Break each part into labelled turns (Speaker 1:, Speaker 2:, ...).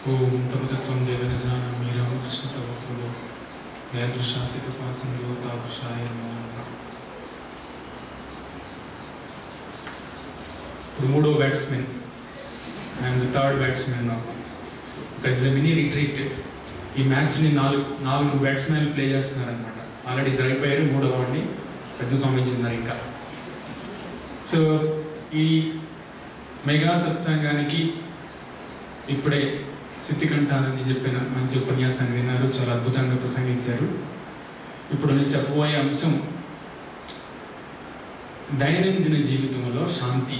Speaker 1: ఓం తపతత్వం దేవనజాన మీరం కృష్ణ తవకులు నేదృశాస్తి కృపా సింధు తాదృశాయ నమః. ఇప్పుడు మూడో బ్యాట్స్మెన్ అండ్ థర్డ్ బ్యాట్స్మెన్ ఒక మినీ రిట్రీట్ ఈ మ్యాచ్ని నాలుగు నాలుగు బ్యాట్స్మెన్ ప్లే చేస్తున్నారనమాట ఆల్రెడీ ఇద్దరు అయిపోయారు మూడో వాడిని పెద్ద స్వామీజీ ఉన్నారు ఇంకా సో ఈ మెగా సత్సంగానికి ఇప్పుడే సిద్ధికంఠానంది చెప్పిన మంచి ఉపన్యాసాన్ని విన్నారు చాలా అద్భుతంగా ప్రసంగించారు ఇప్పుడు నేను చెప్పబోయే అంశం దైనందిన జీవితంలో శాంతి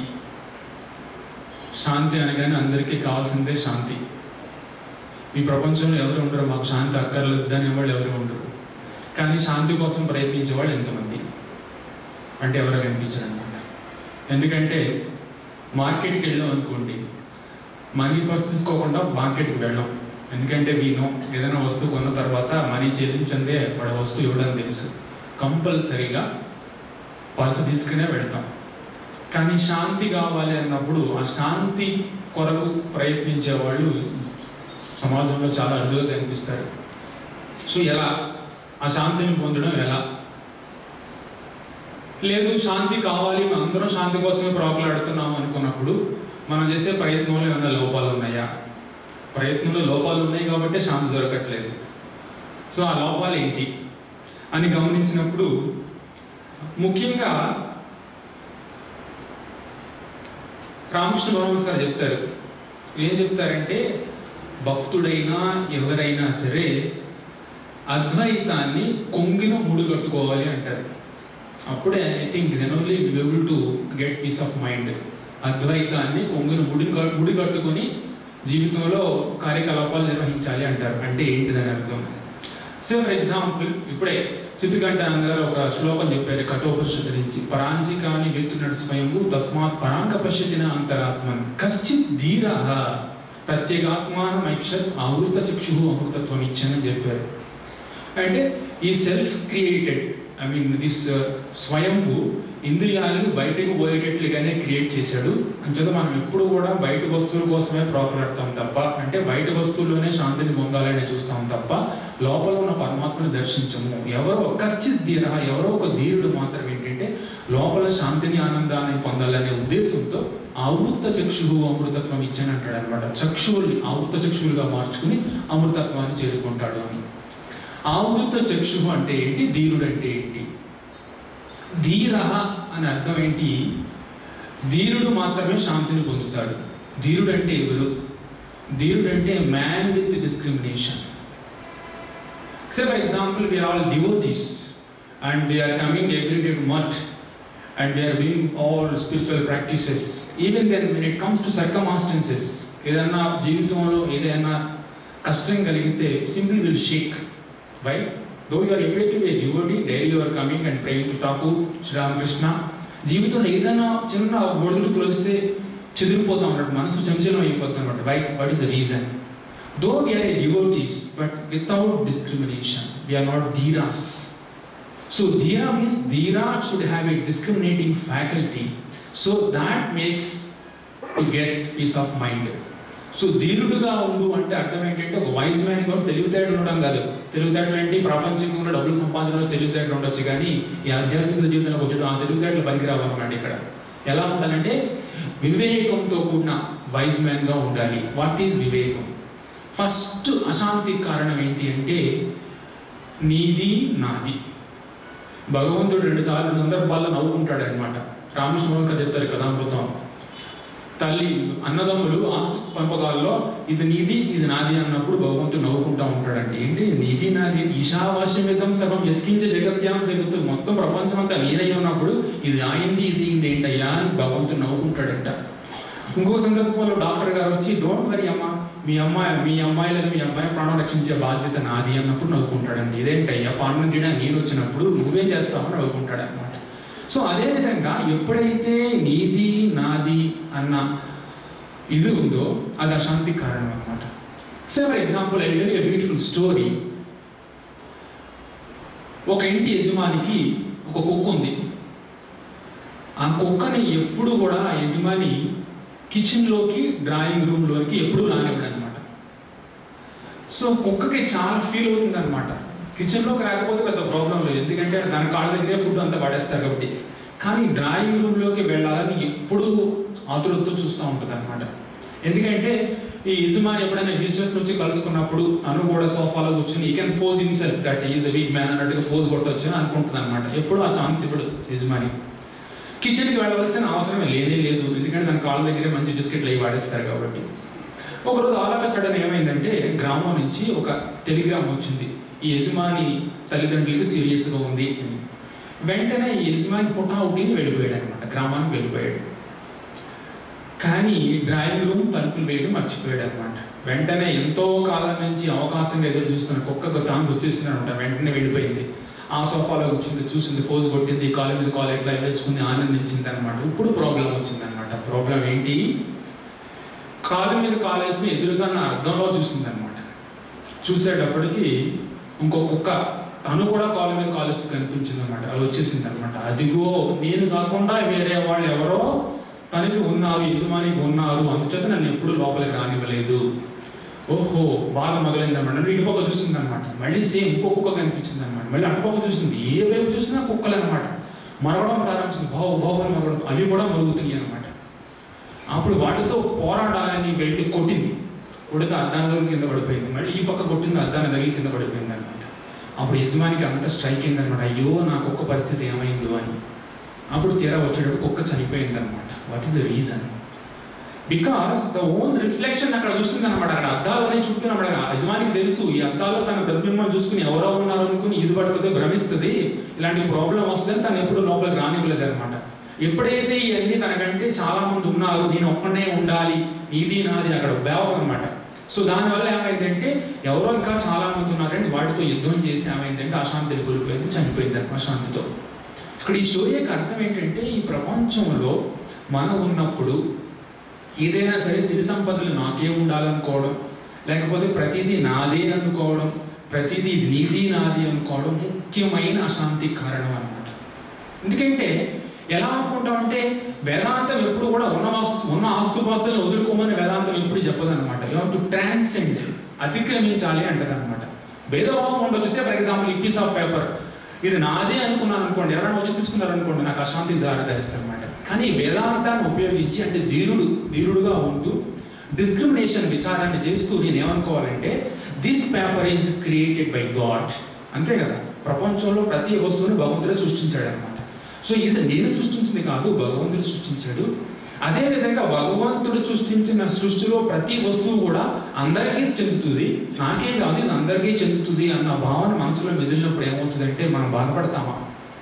Speaker 1: శాంతి అనగానే అందరికీ కావాల్సిందే శాంతి ఈ ప్రపంచంలో ఎవరు ఉండరు మాకు శాంతి అక్కర్లేదు అనేవాళ్ళు ఎవరు ఉండరు కానీ శాంతి కోసం ప్రయత్నించే వాళ్ళు ఎంతమంది అంటే ఎవరో కనిపించరు అనమాట ఎందుకంటే మార్కెట్కి వెళ్ళాం అనుకోండి మనీ పర్స్ తీసుకోకుండా మార్కెట్కి వెళ్ళాం ఎందుకంటే వీను ఏదైనా వస్తువు కొన్న తర్వాత మనీ చెల్లించందే వాడు వస్తువు ఇవ్వడం తెలుసు కంపల్సరీగా పర్సు తీసుకునే వెళ్తాం కానీ శాంతి కావాలి అన్నప్పుడు ఆ శాంతి కొరకు ప్రయత్నించే వాళ్ళు సమాజంలో చాలా అరుదుగా కనిపిస్తారు సో ఎలా ఆ శాంతిని పొందడం ఎలా లేదు శాంతి కావాలి మనం అందరం శాంతి కోసమే ప్రాకులాడుతున్నాం అనుకున్నప్పుడు మనం చేసే ప్రయత్నంలో ఏమైనా లోపాలు ఉన్నాయా ప్రయత్నంలో లోపాలు ఉన్నాయి కాబట్టి శాంతి దొరకట్లేదు సో ఆ లోపాలు ఏంటి అని గమనించినప్పుడు ముఖ్యంగా రామకృష్ణ పరమహంస గారు చెప్తారు ఏం చెప్తారంటే భక్తుడైనా ఎవరైనా సరే అద్వైతాన్ని కొంగిన ముడి కట్టుకోవాలి అంటారు అప్పుడే I think then only will to get peace of mind అద్వైతాన్ని కొంగిన ముడి ముడి కట్టుకొని జీవితంలో కార్యకలాపాలు నిర్వహించాలి అంటారు అంటే ఏంటిదని అర్థం సో ఫర్ ఎగ్జాంపుల్ ఇప్పుడే సిద్ధికంఠానంద గారు ఒక శ్లోకం చెప్పారు కఠోపనిషత్తు నుంచి పరాంచి కాని వ్యక్తునడు స్వయంభు తస్మాత్ పరాంక పశ్యతిన అంతరాత్మన్ కశ్చిత్ ధీర ప్రత్యేగాత్మానం ఐక్షత్ అమృత చక్షు అమృతత్వం ఇచ్చని చెప్పారు అంటే ఈ self created I mean this స్వయంభు ఇంద్రియాలను బయటకు పోయేటట్లుగానే క్రియేట్ చేశాడు అంచేత మనం ఎప్పుడు కూడా బయట వస్తువుల కోసమే ప్రాకులాడతాం తప్ప అంటే బయట వస్తువుల్లోనే శాంతిని పొందాలని చూస్తాం తప్ప లోపల ఉన్న పరమాత్మను దర్శించము ఎవరో కశ్చిత్ ధీర ఎవరో ఒక ధీరుడు మాత్రం ఏంటంటే లోపల శాంతిని ఆనందాన్ని పొందాలనే ఉద్దేశంతో ఆవృత చక్షువు అమృతత్వం ఇచ్చని అంటాడు అనమాట చక్షువుల్ని ఆవృత చక్షువులుగా మార్చుకుని అమృతత్వాన్ని చేరుకుంటాడు అని ఆవృత చక్షు అంటే ఏంటి ధీరుడు అంటే ఏంటి ధీర అని అర్థం ఏంటి ధీరుడు మాత్రమే శాంతిని పొందుతాడు ధీరుడు అంటే ఎవరు ధీరుడు అంటే man with discrimination say for example we are all devotees and they are coming every day to మట్ and they are doing all spiritual practices even then when it comes to circumstances ఏదన్నా జీవితంలో ఏదైనా కష్టం కలిగితే simple will Sheikh why though you or ability to be devotee daily you are coming and praying to talk Sri Ramakrishna జీవితంలో ఏదైనా చిన్న ఒడిదుడుకులు వస్తే చెదిరిపోతాం అన్నట్టు మనసు చంచలం అయిపోతాం అన్నట్టు why what is the reason though we are a devotees but without discrimination we are not ధీరాస్ సో ధీరా మీన్స్ ధీరా should have a discriminating faculty so that makes to get peace of mind so ధీరుడుగా ఉండు అంటే అర్థం ఏంటంటే ఒక వైజ్ మ్యాన్ కూడా తెలివితేటలు ఉండడం కాదు తెలివితేటలు ఏంటి ప్రాపంచికంగా డబ్బులు సంపాదించడంలో తెలివితేటలు ఉండొచ్చు కానీ ఈ ఆధ్యాత్మిక జీవితంలో వచ్చేటప్పుడు ఆ తెలివితేటలు పనికిరావన్నమాట ఇక్కడ ఎలా ఉండాలంటే వివేకంతో కూడిన వైజ్ మ్యాన్గా ఉండాలి వాట్ ఈజ్ వివేకం ఫస్ట్ అశాంతికి కారణం ఏంటి అంటే నీది నాది భగవంతుడు రెండు సార్లు రెండు సందర్భాల్లో నవ్వుకుంటాడు అనమాట రామకృష్ణ చెప్తారు కథామృతం తల్లి అన్నదమ్ములు ఆస్తి పంపకాల్లో ఇది నీది ఇది నాది అన్నప్పుడు భగవంతుడు నవ్వుకుంటా ఉంటాడంటే ఏంటి నీది నాది ఈశావాస్యమితం సర్వం ఎత్కించే జగత్యాం జగత్తు మొత్తం ప్రపంచం అంతా నీదై ఉన్నప్పుడు ఇది ఆయింది ఇది ఇది ఏంటయ్యా అని భగవంతుడు నవ్వుకుంటాడంట ఇంకో సందర్భంలో డాక్టర్ గారు వచ్చి డోంట్ వరీ అమ్మ మీ అమ్మాయి మీ అమ్మాయి లేదా మీ అబ్బాయి ప్రాణం రక్షించే బాధ్యత నాది అన్నప్పుడు నవ్వుకుంటాడండి ఇదేంటయ్యా పాండం తీయడానికి నేను వచ్చినప్పుడు నువ్వేం చేస్తావని నవ్వుకుంటాడు అనమాట సో అదేవిధంగా ఎప్పుడైతే నీది నాది అన్న ఇది ఉందో అది అశాంతికి కారణం అనమాట so for example I tell a beautiful story ఒక ఇంటి యజమానికి ఒక కుక్క ఉంది ఆ కుక్కని ఎప్పుడు కూడా ఆ యజమాని కిచెన్లోకి డ్రాయింగ్ రూమ్లోకి ఎప్పుడూ రానివ్వడు అనమాట సో కుక్కకి చాలా ఫీల్ అవుతుంది అనమాట కిచెన్లోకి రాకపోతే పెద్ద ప్రాబ్లం లేదు ఎందుకంటే దాని కాళ్ళ దగ్గరే ఫుడ్ అంతా పడేస్తారు కాబట్టి కానీ డ్రాయింగ్ రూమ్లోకి వెళ్ళాలని ఎప్పుడూ ఆతురతతో చూస్తూ ఉంటుంది అనమాట ఎందుకంటే ఈ యజమాని ఎప్పుడైనా విజిటర్స్ నుంచి కలుసుకున్నప్పుడు తను కూడా సోఫాలో కూర్చుని ఈ can force himself that is a weak man అన్నట్టుగా ఫోర్స్ కొట్టవచ్చు అని అనుకుంటుంది అనమాట ఎప్పుడు ఆ ఛాన్స్ ఇప్పుడు యజమాని కిచెన్కి వెళ్ళవలసిన అవసరమే లేనే లేదు ఎందుకంటే దాని కాళ్ళ దగ్గరే మంచి బిస్కెట్లు అవి వాడేస్తారు కాబట్టి ఒకరోజు ఆల్ ఆఫ్ సడన్ ఏమైందంటే గ్రామం నుంచి ఒక టెలిగ్రామ్ వచ్చింది ఈ యజమాని తల్లిదండ్రులకి సీరియస్గా ఉంది అని వెంటనే ఈ యజమాని హుటాహుటిని వెళ్ళిపోయాడు అనమాట గ్రామానికి వెళ్ళిపోయాడు కానీ డ్రాయింగ్ రూమ్ తలుపులు వేయడం మర్చిపోయాడు అనమాట వెంటనే ఎంతో కాలం నుంచి అవకాశంగా ఎదురు చూస్తున్న కుక్కకు ఛాన్స్ వచ్చేసింది అనమాట వెంటనే వెళ్ళిపోయింది ఆ సోఫాలో కూర్చుంది చూసింది ఫోజ్ కొట్టింది కాలు మీద కాలు ఎట్లా వేసుకుంది ఆనందించింది అనమాట ఇప్పుడు ప్రాబ్లం వచ్చింది అనమాట ప్రాబ్లం ఏంటి కాలు మీద కాలు వేసుకుని ఎదురుగా నా అర్థంలో చూసింది అనమాట చూసేటప్పటికి ఇంకో కుక్క తను కూడా కాలు మీద కాలు వేసి కనిపించింది అనమాట అది వచ్చేసింది అనమాట అదిగో నేను కాకుండా వేరే వాళ్ళు ఎవరో తనకి ఉన్నారు యజమానికి ఉన్నారు అందుచేత నన్ను ఎప్పుడు లోపలికి రానివ్వలేదు ఓహో బాధ మొదలైంది అనమాట ఇటు పక్క చూసింది అనమాట మళ్ళీ సేమ్ ఇంకో కుక్క కనిపించింది అనమాట మళ్ళీ అటు పక్క చూసింది ఏ వైపు చూసినా కుక్కలు అనమాట మరవడం ప్రారంభించింది బావు బావు అని మరవడం అవి కూడా మరుగుతున్నాయి అనమాట అప్పుడు వాటితో పోరాడాలని వెళ్ళి కొట్టింది కొడితే అద్దాన దగ్గర కింద పడిపోయింది మళ్ళీ ఈ పక్క కొట్టింది అద్దాన దగ్గర కింద పడిపోయింది అనమాట అప్పుడు యజమానికి అంత స్ట్రైక్ అయింది అనమాట అయ్యో నా కుక్క పరిస్థితి ఏమైందో అని అప్పుడు తీరా వచ్చేటప్పుడు కుక్క చనిపోయింది అనమాట what is the reason because the own reflection అక్కడ చూస్తుంది అనమాట అక్కడ అద్దాలనే చుట్టూ అక్కడ యజమానికి తెలుసు ఈ అద్దాల్లో తన ప్రతిబింబం చూసుకుని ఎవరో ఉన్నారు అనుకుని ఇది పడుతుంది భ్రమిస్తుంది ఇలాంటి ప్రాబ్లం వస్తుందని తను ఎప్పుడు లోపలికి రానివ్వలేదు అనమాట ఎప్పుడైతే ఇవన్నీ తనకంటే చాలా మంది ఉన్నారు నేను ఒక్కనే ఉండాలి ఇది నాది అక్కడ బేవం అనమాట సో దానివల్ల ఏమైందంటే ఎవరో ఇంకా చాలా మంది ఉన్నారంటే వాటితో యుద్ధం చేసి ఏమైందంటే అశాంతిని కోల్పోయింది చనిపోయింది అశాంతితో ఇక్కడ ఈ స్టోరీ యొక్క అర్థం ఏంటంటే ఈ ప్రపంచంలో మనం ఉన్నప్పుడు ఏదైనా సరే సిరి సంపదలు నాకే ఉండాలనుకోవడం లేకపోతే ప్రతిదీ నాదే అనుకోవడం ప్రతిదీ నీది నాది అనుకోవడం ముఖ్యమైన అశాంతి కారణం అన్నమాట ఎందుకంటే ఎలా అనుకుంటామంటే వేదాంతం ఎప్పుడు కూడా ఉన్న వస్తు ఉన్న ఆస్తుపాస్తులను వదులుకోమని వేదాంతం ఎప్పుడు చెప్పదన్నమాట యూ టు ట్రాన్సెండ్ అతిక్రమించాలి అంటది అనమాట భేదభావం ఉండొచ్చు ఫర్ ఎగ్జాంపుల్ ఈ పీస్ ఆఫ్ పేపర్ ఇది నాదే అనుకున్నాను అనుకోండి ఎవరైనా వచ్చి తీసుకున్నారు అనుకోండి నాకు అశాంతికి దారితీస్తారు అనమాట కానీ వేదాంతాన్ని ఉపయోగించి అంటే ధీరుడు ధీరుడుగా ఉంటూ డిస్క్రిమినేషన్ విచారాన్ని చేస్తూ నేను ఏమనుకోవాలంటే this paper is created by God అంతే కదా ప్రపంచంలో ప్రతి వస్తువుని భగవంతుడే సృష్టించాడు అనమాట సో ఇది నేను సృష్టించింది కాదు భగవంతుడు సృష్టించాడు అదే విధంగా భగవంతుడు సృష్టించిన సృష్టిలో ప్రతి వస్తువు కూడా అందరికీ చెందుతుంది నాకే కాదు ఇది అందరికీ చెందుతుంది అన్న భావన మనసులో మెదిలినప్పుడు ఏమవుతుందంటే మనం బాధపడతామా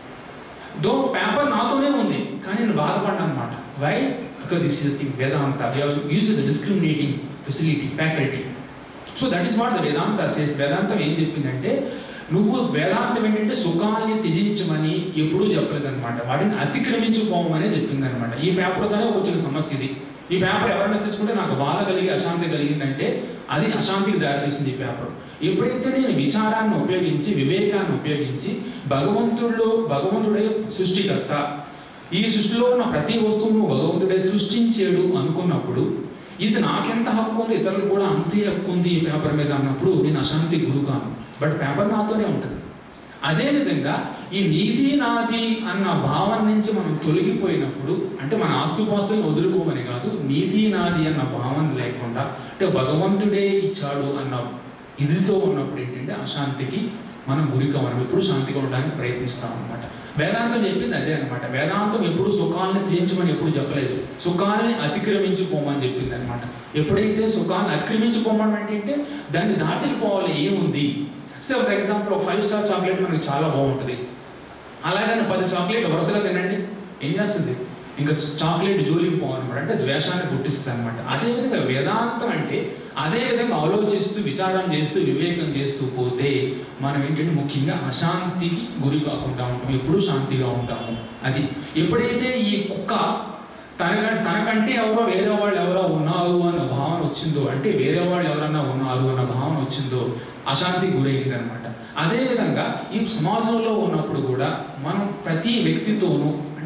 Speaker 1: దో పేపర్ నాతోనే ఉంది కానీ నేను బాధపడ్డా అనమాట why because this is the Vedanta use the discriminating facility faculty so that is what the Vedanta says వేదాంతం ఏం చెప్పిందంటే నువ్వు వేదాంతం ఏంటంటే సుఖాన్ని త్యజించమని ఎప్పుడూ చెప్పలేదన్నమాట వాటిని అతిక్రమించుకోమనే చెప్పింది అనమాట ఈ పేపర్తోనే వచ్చిన సమస్య ఇది ఈ పేపర్ ఎవరైనా తీసుకుంటే నాకు బాధ కలిగి అశాంతి కలిగిందంటే అది అశాంతికి దారితీసింది ఈ పేపర్ ఎప్పుడైతే నేను విచారాన్ని ఉపయోగించి వివేకాన్ని ఉపయోగించి భగవంతుడిలో భగవంతుడే సృష్టికర్త ఈ సృష్టిలో ఉన్న ప్రతి వస్తువును భగవంతుడే సృష్టించాడు అనుకున్నప్పుడు ఇది నాకెంత హక్కు ఉంది ఇతరులు కూడా అంతే హక్కు ఉంది ఈ పేపర్ మీద అన్నప్పుడు నేను అశాంతి గురు కాను బట్ పేపర్ నాతోనే ఉంటుంది అదేవిధంగా ఈ నీది నాది అన్న భావన నుంచి మనం తొలగిపోయినప్పుడు అంటే మన ఆస్తుపాస్తులను వదులుకోమని కాదు నీది నాది అన్న భావన లేకుండా అంటే భగవంతుడే ఇచ్చాడు అన్న ఇదితో ఉన్నప్పుడు ఏంటంటే అశాంతికి మనం గురి కావాలి ఎప్పుడు శాంతిగా ఉండడానికి ప్రయత్నిస్తాం అనమాట వేదాంతం చెప్పింది అదే అనమాట వేదాంతం ఎప్పుడు సుఖాలను తీయించమని ఎప్పుడు చెప్పలేదు సుఖాలని అతిక్రమించిపోమని చెప్పింది అనమాట ఎప్పుడైతే సుఖాన్ని అతిక్రమించిపోమని అంటే దాన్ని దాటిపోవాలి ఏముంది సో ఫర్ ఎగ్జాంపుల్ ఒక ఫైవ్ స్టార్ చాక్లెట్ మనకి చాలా బాగుంటుంది అలాగని పది చాక్లెట్ వరుసగా తినండి ఏం చేస్తుంది ఇంకా చాక్లెట్ జోలికి పోవన్నమాట అంటే ద్వేషాన్ని పుట్టిస్తుంది అనమాట అదేవిధంగా వేదాంతం అంటే అదే విధంగా ఆలోచిస్తూ విచారం చేస్తూ వివేకం చేస్తూ పోతే మనం ఏంటంటే ముఖ్యంగా అశాంతికి గురి కాకుండా ఉంటాం ఎప్పుడూ శాంతిగా ఉంటాము అది ఎప్పుడైతే ఈ కుక్క తనకంటే తనకంటే ఎవరో వేరే వాళ్ళు ఎవరో ఉన్నారు అన్న భావన వచ్చిందో అంటే వేరే వాళ్ళు ఎవరన్నా ఉన్నారు అన్న భావన వచ్చిందో అశాంతికి గురైంది అనమాట అదేవిధంగా ఈ సమాజంలో ఉన్నప్పుడు కూడా మనం ప్రతి వ్యక్తితోనూ అంటే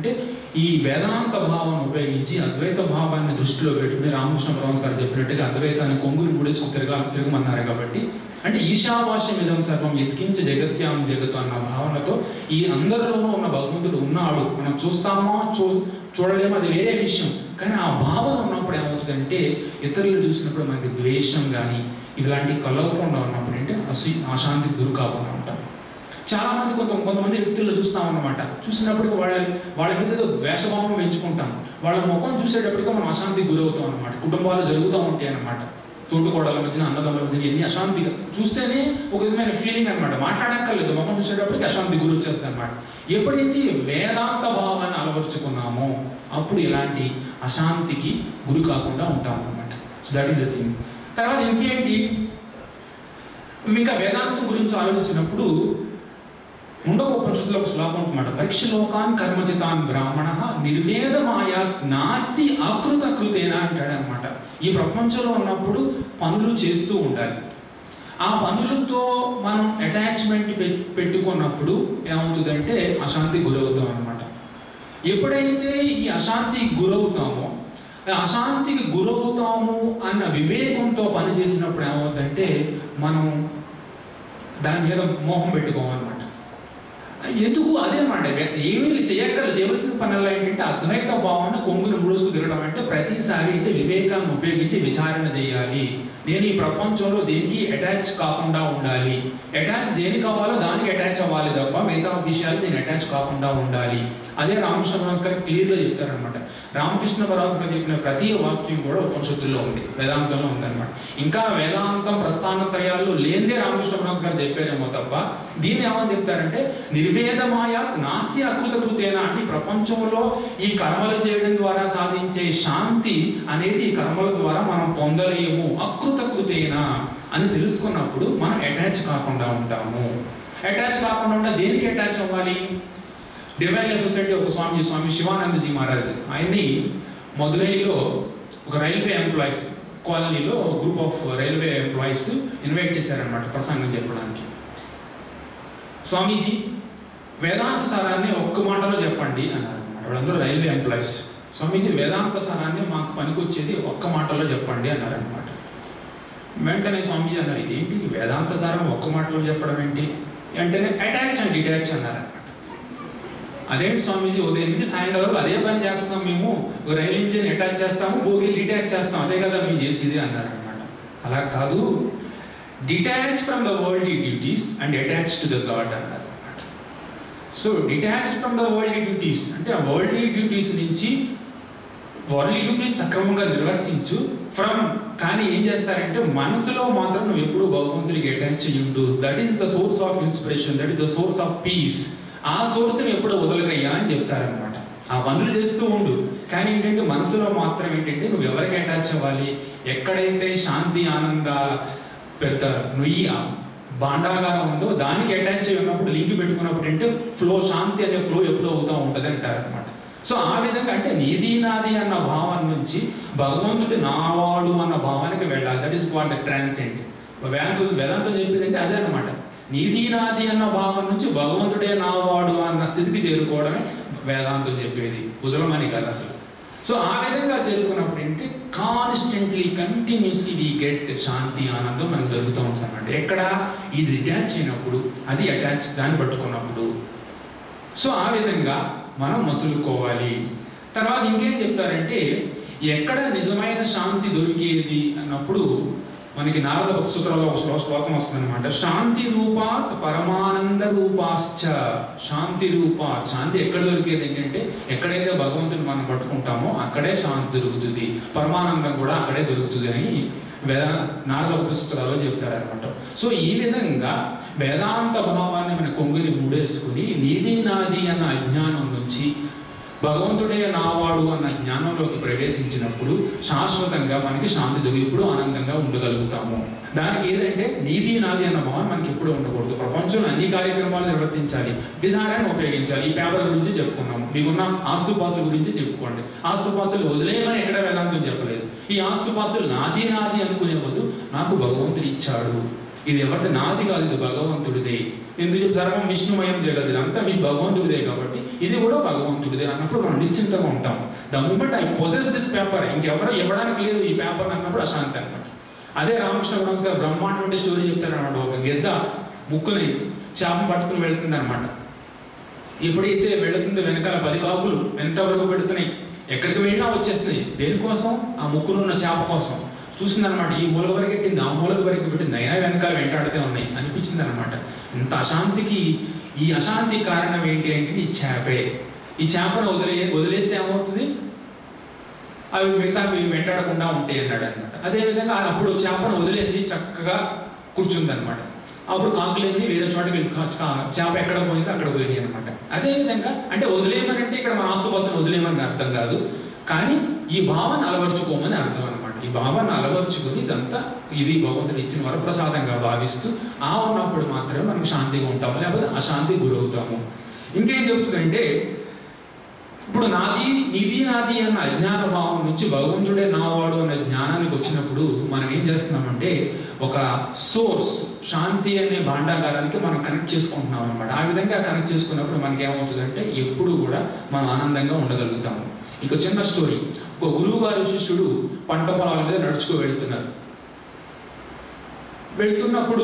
Speaker 1: ఈ వేదాంత భావాన్ని ఉపయోగించి అద్వైత భావాన్ని దృష్టిలో పెట్టుకుని రామకృష్ణ పరమస్ గారు చెప్పినట్టుగా అద్వైతాన్ని కొంగుని ముడేసుకు తిరగా తిరగమన్నారు కాబట్టి అంటే ఈశావాస్యం ఇదం సర్వం ఎత్కించి జగత్యాం జగత్తు అన్న భావనతో ఈ అందరిలోనూ ఉన్న భగవంతుడు ఉన్నాడు మనం చూస్తామో చూ చూడలేమో అది వేరే విషయం కానీ ఆ భావన ఉన్నప్పుడు ఏమవుతుందంటే ఇతరులు చూసినప్పుడు మనకి ద్వేషం కానీ ఇలాంటి కలవకుండా ఉన్నప్పుడు అంటే అసూ అశాంతికి గురి కాకుండా ఉంటాం చాలా మంది కొంత కొంతమంది వ్యక్తులు చూస్తాం అన్నమాట చూసినప్పుడు వాళ్ళ వాళ్ళ మీద ఏదో ద్వేషభావం పెంచుకుంటాం వాళ్ళ ముఖం చూసేటప్పటికి మనం అశాంతికి గురవుతాం అనమాట కుటుంబాలు జరుగుతూ ఉంటాయి అన్నమాట తోడుకోడల మధ్యన అన్నదమ్ముల మధ్యన ఎన్ని అశాంతిగా చూస్తేనే ఒక విధమైన ఫీలింగ్ అనమాట మాట్లాడక్కర్లేదు ముఖం చూసేటప్పటికి అశాంతి గురి వచ్చేస్తుంది అనమాట ఎప్పుడైతే వేదాంత భావాన్ని అలవరుచుకున్నామో అప్పుడు ఇలాంటి అశాంతికి గురి కాకుండా ఉంటాం అనమాట so that is the thing తర్వాత ఇంకేంటి ఇంకా వేదాంతం గురించి ఆలోచించినప్పుడు ఉండక ఉపనిషత్తులో ఒక శ్లోకం ఉంటుందన్నమాట పరీక్షలోకాన్ కర్మచితాన్ బ్రాహ్మణ నిర్వేదమాయా నాస్తి అకృత కృతేన అంటాడు అనమాట ఈ ప్రపంచంలో ఉన్నప్పుడు పనులు చేస్తూ ఉండాలి ఆ పనులతో మనం అటాచ్మెంట్ పెట్టుకున్నప్పుడు ఏమవుతుందంటే అశాంతి గురవుతాం అనమాట ఎప్పుడైతే ఈ అశాంతికి గురవుతామో ఆ అశాంతికి గురవుతాము అన్న వివేకంతో పని చేసినప్పుడు ఏమవుతుందంటే మనం దాని మీద మోహం పెట్టుకోమన్నమాట ఎందుకు అదే మాట ఏమీ చేయక్కర్లు చేయవలసిన పనులు ఏంటంటే అద్వైత భావన కొంగును ముడుసుకు తిరగడం అంటే ప్రతిసారి అంటే వివేకాన్ని ఉపయోగించి విచారణ చేయాలి నేను ఈ ప్రపంచంలో దేనికి అటాచ్ కాకుండా ఉండాలి అటాచ్ దేనికి కావాలో దానికి అటాచ్ అవ్వాలి తప్ప మిగతా విషయాలు నేను అటాచ్ కాకుండా ఉండాలి అదే రామకృష్ణ పరమహంస గారు క్లియర్గా చెప్తారనమాట రామకృష్ణ పరమహంస గారు చెప్పిన ప్రతి వాక్యం కూడా ఉపనిషత్తుల్లో ఉంది వేదాంతంలో ఉందన్నమాట ఇంకా వేదాంతం ప్రస్థానత్రయాల్లో లేనిదే రామకృష్ణ పరమహంస గారు చెప్పారేమో తప్ప దీన్ని ఏమని చెప్తారంటే నిర్వేదమాయాత్ నాస్తి అకృత కృతేనా అంటే ఈ ప్రపంచంలో ఈ కర్మలు చేయడం ద్వారా సాధించే శాంతి అనేది ఈ కర్మల ద్వారా మనం పొందలేము అకృత కృతేనా అని తెలుసుకున్నప్పుడు మనం అటాచ్ కాకుండా ఉంటాము అటాచ్ కాకుండా ఉంటే దేనికి అటాచ్ అవ్వాలి డివైన్ లైఫ్ సొసైటీ ఒక స్వామి స్వామి శివానందజీ మహారాజ్ ఆయన్ని మదురైలో ఒక రైల్వే ఎంప్లాయీస్ కాలనీలో group of railway employees invite చేశారనమాట ప్రసంగం చెప్పడానికి స్వామీజీ వేదాంత సారాన్ని ఒక్క మాటలో చెప్పండి అన్నారు వాళ్ళందరూ రైల్వే ఎంప్లాయీస్ స్వామీజీ వేదాంత సారాన్ని మాకు పనికొచ్చేది ఒక్క మాటలో చెప్పండి అన్నారనమాట వెంటనే స్వామీజీ అన్నారు ఏంటి వేదాంత సారం ఒక్క మాటలో చెప్పడం ఏంటి వెంటనే అటాచ్ అండ్ డిటాచ్ అన్నారు అదేంటి స్వామీజీ ఉదయం నుంచి సాయంత్రం వరకు అదే పని చేస్తున్నాం మేము ఓ రైలు ఇంజిన్ అటాచ్ చేస్తాము బోగి డిటాచ్ చేస్తాం అదే కదా మేము చేసేది అన్నారు అనమాట అలా కాదు detach from the world duties and attach to the God అన్నారు అనమాట so detach from the world duties అంటే ఆ వరల్డ్ డ్యూటీస్ నుంచి వరల్డ్ డ్యూటీస్ సక్రమంగా నిర్వర్తించు ఫ్రమ్ కానీ ఏం చేస్తారంటే మనసులో మాత్రం నువ్వు ఎప్పుడు భగవంతుడికి అటాచ్ అయ్యి ఉండు that is the source of inspiration that is the source of peace ఆ సోర్స్ని ఎప్పుడు వదలకయ్యా అని చెప్తారనమాట ఆ పనులు చేస్తూ ఉండు కానీ ఏంటంటే మనసులో మాత్రం ఏంటంటే నువ్వు ఎవరికి అటాచ్ అవ్వాలి ఎక్కడైతే శాంతి ఆనంద పెద్ద నుయ్యి భాండాగారం ఉందో దానికి అటాచ్ అయి ఉన్నప్పుడు లింక్ పెట్టుకున్నప్పుడు అంటే ఫ్లో శాంతి అనే ఫ్లో ఎప్పుడు అవుతూ ఉంటుంది అంటారు అనమాట సో ఆ విధంగా అంటే నీది నాది అన్న భావం నుంచి భగవంతుడు నావాడు అన్న భావానికి వెళ్ళాలి that is what the transcend వేదాంతం వేదాంతం చెప్పింది అంటే అదే అనమాట నీది నాది అన్న భావం నుంచి భగవంతుడే నావాడు అన్న స్థితికి చేరుకోవడమే వేదాంతం చెప్పేది కుదరమని కాదు అసలు సో ఆ విధంగా చేరుకున్నప్పుడు ఏంటి కాన్స్టెంట్లీ కంటిన్యూస్లీ వీ గెట్ శాంతి ఆనందం మనకు జరుగుతూ ఉంటుంది అన్నమాట ఎక్కడ ఇది అటాచ్ అయినప్పుడు అది అటాచ్ దాన్ని పట్టుకున్నప్పుడు సో ఆ విధంగా మనం మసులుకోవాలి తర్వాత ఇంకేం చెప్తారంటే ఎక్కడ నిజమైన శాంతి దొరికేది అన్నప్పుడు మనకి నారద భక్తి సూత్రంలో ఒక శ్లో- శ్లోకం వస్తుంది అనమాట శాంతి రూపాత్ పరమానంద రూపాశ్చ శాంతి రూపాత్ శాంతి ఎక్కడ దొరికేది ఏంటంటే ఎక్కడైతే భగవంతుని మనం పట్టుకుంటామో అక్కడే శాంతి దొరుకుతుంది పరమానందం కూడా అక్కడే దొరుకుతుంది అని వేద నారద భక్తి సూత్రాల్లో చెప్తారనమాట సో ఈ విధంగా వేదాంత భావాన్ని మన కొంగుని మూడేసుకుని నీది నాది అన్న అజ్ఞానం నుంచి భగవంతుడే నావాడు అన్న జ్ఞానంలోకి ప్రవేశించినప్పుడు శాశ్వతంగా మనకి శాంతి దొరికి ఎప్పుడు ఆనందంగా ఉండగలుగుతాము దానికి ఏదంటే నీది నాది అన్న భావన మనకి ఎప్పుడు ఉండకూడదు ప్రపంచంలో అన్ని కార్యక్రమాలు నిర్వర్తించాలి విధానాన్ని ఉపయోగించాలి ఈ పేపర్ గురించి చెప్పుకున్నాము మీకున్న ఆస్తుపాస్తుల గురించి చెప్పుకోండి ఆస్తుపాస్తులు వదిలేయమని ఎక్కడ వేదాంతం చెప్పలేదు ఈ ఆస్తుపాస్తులు నాది నాది అనుకునే వద్దు నాకు భగవంతుడు ఇచ్చాడు ఇది ఎవరిది నాది కాదు ఇది భగవంతుడిదే ఎందుకు చెప్తారు విష్ణుమయం జగత్ ఇదంతా విష్ణు భగవంతుడిదే కాబట్టి ఇది కూడా భగవంతుడిదే అన్నప్పుడు మనం నిశ్చింతగా ఉంటాం the moment I possess this paper ఇంకెవరు ఇవ్వడానికి లేదు ఈ పేపర్ అన్నప్పుడు అశాంతి అనమాట అదే రామకృష్ణ పరమహంస గారు బ్రహ్మాండ స్టోరీ చెప్తారన్నమాట ఒక గెద్ద ముక్కుని చేప పట్టుకుని వెళ్తుంది అనమాట ఎప్పుడైతే వెళుతుందో వెనకాల పది కాకులు వెంట వరకు పెడుతున్నాయి ఎక్కడికి వెళ్ళినా వచ్చేస్తున్నాయి దేనికోసం ఆ ముక్కులో ఉన్న చేప కోసం చూసిందనమాట ఈ మూల వరకు ఎక్కింది ఆ మూలక వరకు పెట్టింది అయినా వెనకాల వెంటాడితే ఉన్నాయి అనిపించింది అనమాట ఇంత అశాంతికి ఈ అశాంతి కారణం ఏంటి అంటే ఈ చేపే ఈ చేపను వదిలే వదిలేస్తే ఏమవుతుంది అవి మిగతా వెంటాడకుండా ఉంటాయి అన్నాడు అనమాట అదేవిధంగా అప్పుడు చేపను వదిలేసి చక్కగా కూర్చుందనమాట అప్పుడు కాకులేసి వేరే చోటకి వెళ్ళి కా- కా- చేప ఎక్కడ పోయిందో అక్కడ పోయింది అనమాట అదేవిధంగా అంటే వదిలేయమని అంటే ఇక్కడ మన ఆస్తుపాస్తులు వదిలేయమని అర్థం కాదు కానీ ఈ భావన అలవర్చుకోమని అర్థం అనమాట ఈ భావన అలవర్చుకొని ఇదంతా ఇది భగవంతుడు ఇచ్చిన వరప్రసాదంగా భావిస్తూ ఆ ఉన్నప్పుడు మాత్రమే మనకు శాంతిగా ఉంటాము లేకపోతే అశాంతికి గురవుతాము ఇంకేం చెప్తుందంటే ఇప్పుడు నాది నీది నాది అన్న అజ్ఞాన భావం నుంచి భగవంతుడే నావాడు అనే జ్ఞానానికి వచ్చినప్పుడు మనం ఏం చేస్తున్నామంటే ఒక సోర్స్ శాంతి అనే భాండాగారానికి మనం కనెక్ట్ చేసుకుంటున్నాం అనమాట ఆ విధంగా కనెక్ట్ చేసుకున్నప్పుడు మనకి ఏమవుతుందంటే ఎప్పుడు కూడా మనం ఆనందంగా ఉండగలుగుతాము ఇక చిన్న స్టోరీ ఒక గురువు గారు శిష్యుడు పంట పొలాల మీద నడుచుకు వెళ్తున్నారు వెళ్తున్నప్పుడు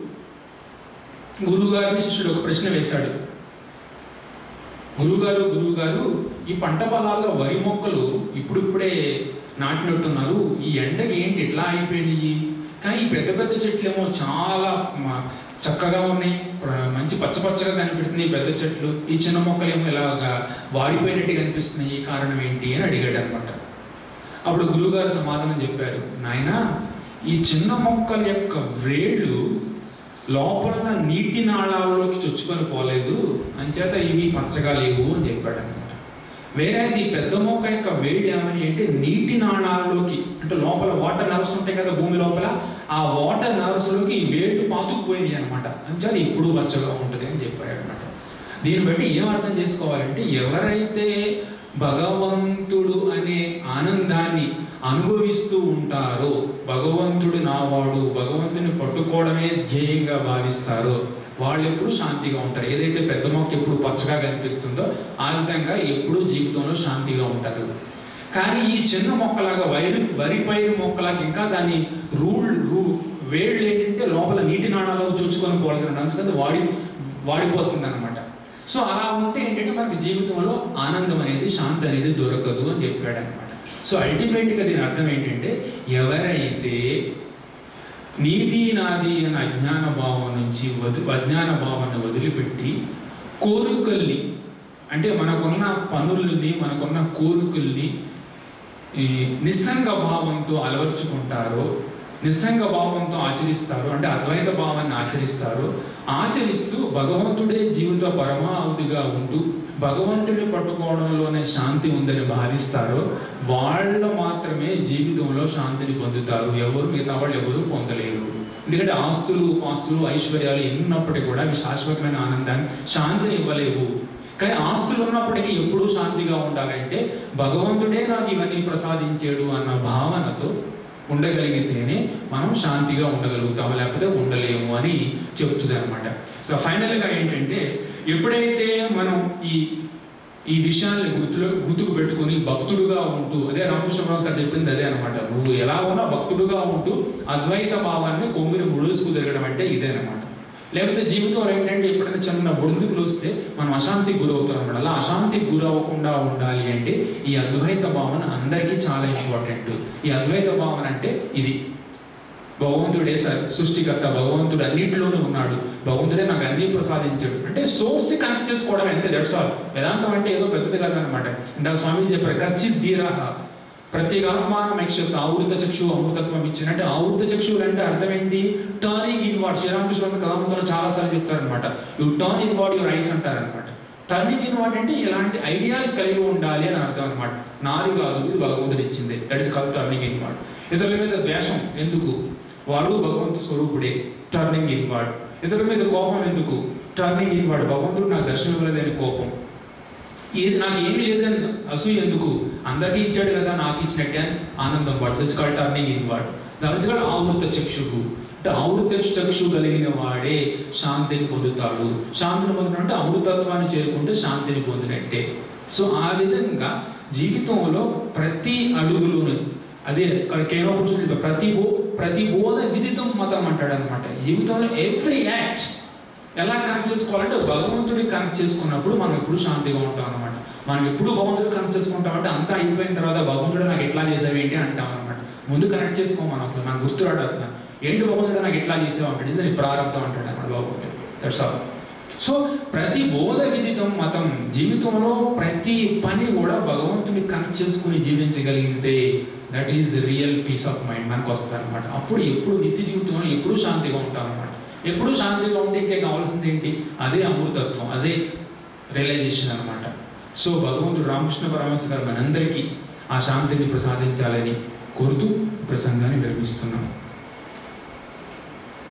Speaker 1: గురువు గారిని శిష్యుడు ఒక ప్రశ్న వేశాడు గురువుగారు గురువుగారు ఈ పంట పొలాల్లో వరి మొక్కలు ఇప్పుడిప్పుడే నాటినట్టున్నారు ఈ ఎండకి ఏంటి ఇట్లా అయిపోయినాయి కానీ ఈ పెద్ద పెద్ద చెట్లేమో చాలా మ- చక్కగా ఉన్నాయి ప్ర- మంచి పచ్చ పచ్చగా కనిపిస్తుంది ఈ పెద్ద చెట్లు ఈ చిన్న మొక్కలేమో ఇలాగా వాడిపోయినట్టు కనిపిస్తున్నాయి కారణం ఏంటి అని అడిగాడు అనమాట అప్పుడు గురువుగారు సమాధానం చెప్పారు నాయన ఈ చిన్న మొక్కల యొక్క వేళ్ళు లోపల ఉన్న నీటి నాళాల్లోకి చొచ్చుకొని పోలేదు అంచేత ఇవి పచ్చగా లేవు అని చెప్పాడు అనమాట వేరే ఈ పెద్ద మొక్క యొక్క వేడి ఏమని అంటే నీటి నాళాల్లోకి అంటే లోపల వాటర్ నర్వ్స్ ఉంటాయి కదా భూమి లోపల ఆ వాటర్ నర్వ్స్లోకి ఈ వేళ్ళు పాతుకుపోయింది అనమాట అంచేత ఇప్పుడు పచ్చగా ఉంటుంది అని చెప్పాడు అనమాట దీన్ని బట్టి ఏం అర్థం చేసుకోవాలంటే ఎవరైతే భగవంతుడు అనే ఆనందాన్ని అనుభవిస్తూ ఉంటారో భగవంతుడు నావాడు భగవంతుని పట్టుకోవడమే ధ్యేయంగా భావిస్తారో వాళ్ళు ఎప్పుడు శాంతిగా ఉంటారు ఏదైతే పెద్ద మొక్క ఎప్పుడు పచ్చగా కనిపిస్తుందో ఆ విధంగా ఎప్పుడు జీవితంలో శాంతిగా ఉంటారు కానీ ఈ చిన్న మొక్కలాగా వైరు వరి పైరు మొక్కలాగా ఇంకా దాన్ని రూల్ రూ వేళ్ళు ఏంటంటే లోపల నీటి నాణాలు చొచ్చుకొని పోలేదు అందుకని వాడి వాడిపోతుంది అనమాట సో అలా ఉంటే ఏంటంటే మనకి జీవితంలో ఆనందం అనేది శాంతి అనేది దొరకదు అని చెప్పాడు అనమాట సో అల్టిమేట్గా దీని అర్థం ఏంటంటే ఎవరైతే నీది నాది అనే అజ్ఞాన భావం నుంచి వది అజ్ఞాన భావాన్ని వదిలిపెట్టి కోరికల్ని అంటే మనకున్న పనుల్ని మనకున్న కోరికల్ని ఈ నిస్సంగ భావంతో అలవర్చుకుంటారో నిస్సంగ భావంతో ఆచరిస్తారు అంటే అద్వైత భావాన్ని ఆచరిస్తారు ఆచరిస్తూ భగవంతుడే జీవిత పరమావధిగా ఉంటూ భగవంతుడిని పట్టుకోవడంలోనే శాంతి ఉందని భావిస్తారో వాళ్ళు మాత్రమే జీవితంలో శాంతిని పొందుతారు ఎవరు మిగతా వాళ్ళు ఎవరు పొందలేరు ఎందుకంటే ఆస్తులు పాస్తులు ఐశ్వర్యాలు ఎన్నున్నప్పటికీ కూడా అవి శాశ్వతమైన ఆనందాన్ని శాంతిని ఇవ్వలేవు కానీ ఆస్తులు ఉన్నప్పటికీ ఎప్పుడూ శాంతిగా ఉండాలంటే భగవంతుడే నాకు ఇవన్నీ ప్రసాదించాడు అన్న భావనతో ఉండగలిగితేనే మనం శాంతిగా ఉండగలుగుతాము లేకపోతే ఉండలేము అని చెప్తుంది అనమాట సో ఫైనల్గా ఏంటంటే ఎప్పుడైతే మనం ఈ ఈ విషయాల్ని గుర్తులో గుర్తుకు పెట్టుకొని భక్తుడుగా ఉంటూ అదే రామకృష్ణ పరమహంస గారు చెప్పింది అదే అనమాట నువ్వు ఎలా ఉన్నా భక్తుడుగా ఉంటూ అద్వైత భావాన్ని కొంగుని ముడుసుకు తిరగడం అంటే ఇదే అనమాట లేకపోతే జీవితంలో ఏంటంటే ఎప్పుడైనా చిన్న ఒడిదుకులు వస్తే మనం అశాంతికి గురవుతాం అనమాట అలా అశాంతికి గురవ్వకుండా ఉండాలి అంటే ఈ అద్వైత భావన అందరికీ చాలా ఇంపార్టెంట్ ఈ అద్వైత భావన అంటే ఇది భగవంతుడే సార్ సృష్టికర్త భగవంతుడు అన్నింటిలోనూ ఉన్నాడు భగవంతుడే నాకు అన్ని ప్రసాదించాడు అంటే సోర్స్ కనెక్ట్ చేసుకోవడం అంతే దట్స్ ఆల్ వేదాంతం అంటే ఏదో పెద్దది కాదనమాట ఇందాక స్వామి చెప్పారు కశ్చిత్ ధీరాహ ప్రత్యేక ఆత్మానం యక్షత ఆవృత చక్షు అమృతత్వం ఇచ్చినట్టు ఆవృత చక్షువులు అంటే అర్థం ఏంటి టర్నింగ్ ఇన్వార్డ్ శ్రీరామకృష్ణ కథామృతంలో చాలా సార్లు చెప్తారనమాట you turn inward your eyes అంటారనమాట టర్నింగ్ ఇన్వార్డ్ అంటే ఇలాంటి ఐడియాస్ కలిగి ఉండాలి అని అర్థం అనమాట నాది కాదు ఇది భగవంతుడు ఇచ్చింది that is call turning inward ఇతరుల మీద ద్వేషం ఎందుకు వాడు భగవంతు స్వరూపుడే టర్నింగ్ ఇన్వార్డ్ ఇతరుల మీద కోపం ఎందుకు టర్నింగ్ ఇన్వార్డ్ భగవంతుడు నాకు దర్శనం ఇవ్వలేదని కోపం ఏది నాకు ఏమీ లేదని అసూయ ఎందుకు అందరికీ ఇచ్చాడు కదా నాకు ఇచ్చినట్టే అని ఆనందం పాటు this call turning inward that's call ఆవృత చక్షుడు అంటే అమృత చక్షు కలిగిన వాడే శాంతిని పొందుతాడు శాంతిని పొందడం అంటే అమృతత్వాన్ని చేరుకుంటే శాంతిని పొందినట్టే సో ఆ విధంగా జీవితంలో ప్రతి అడుగులోను అదే ఇక్కడ కేనోపర్చునిటీ ప్రతి బో ప్రతి బోధ విదితం మతం అంటాడు అనమాట జీవితంలో ఎవ్రీ యాక్ట్ ఎలా కనెక్ట్ చేసుకోవాలంటే భగవంతుడిని కనెక్ట్ చేసుకున్నప్పుడు మనం ఎప్పుడు శాంతిగా ఉంటాం అనమాట మనం ఎప్పుడు భగవంతుడు కనెక్ట్ చేసుకుంటాం అంటే అంతా అయిపోయిన తర్వాత భగవంతుడు నాకు ఎట్లా చేసావు ఏంటి అంటాం అనమాట ముందు కనెక్ట్ చేసుకో మనం అసలు నాకు గుర్తురాడు అసలు ఏంటి భగవంతుడు నాకు ఎట్లా చేసావు అంటే ఇది నీ ప్రారంభం అంటాడు అనమాట భగవంతుడు దట్స్ ఆల్ సో ప్రతి బోధ విదితం మతం జీవితంలో ప్రతి పని కూడా భగవంతుని కనెక్ట్ చేసుకుని జీవించగలిగితే that is real peace of mind మనకు వస్తుంది అనమాట అప్పుడు ఎప్పుడు నిత్య జీవితంలో ఎప్పుడు శాంతిగా ఉంటాం అనమాట ఎప్పుడు శాంతిగా ఉంటే ఇంకే కావాల్సింది ఏంటి అదే అమృతత్వం అదే రియలైజేషన్ అనమాట సో భగవంతుడు రామకృష్ణ పరమహంస గారు మనందరికీ ఆ శాంతిని ప్రసాదించాలని కోరుతూ ఈ ప్రసంగాన్ని నిర్మిస్తున్నాం